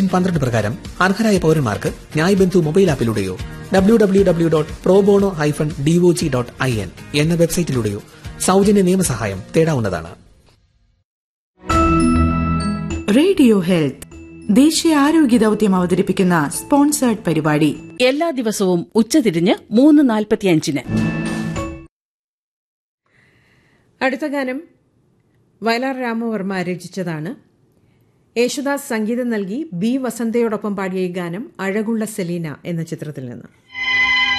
section പന്ത്രണ്ട് പ്രകാരം അർഹരായ പൌരന്മാർക്ക് ന്യായ് ബന്ധു മൊബൈൽ ആപ്പിലൂടെയോ W W W dot pro bono hyphen DOG dot I N എന്ന വെബ്സൈറ്റിലൂടെയോ സൗജന്യ നിയമസഹായം തേടാവുന്നതാണ് റേഡിയോ ഹെൽത്ത് ദേശീയ ആരോഗ്യ ദൌത്യം അവതരിപ്പിക്കുന്ന സ്പോൺസേർഡ് പരിപാടി എല്ലാ ദിവസവും ഉച്ചതിരിഞ്ഞ് മൂന്ന് നാൽപ്പത്തിയഞ്ചിന് അടുത്ത ഗാനം വയലാർ രാമവർമ്മ രചിച്ചതാണ് യേശുദാസ് സംഗീതം നൽകി ബി വസന്തയോടൊപ്പം പാടിയ ഈ ഗാനം അഴകുള്ള സെലീന എന്ന ചിത്രത്തിൽ നിന്ന്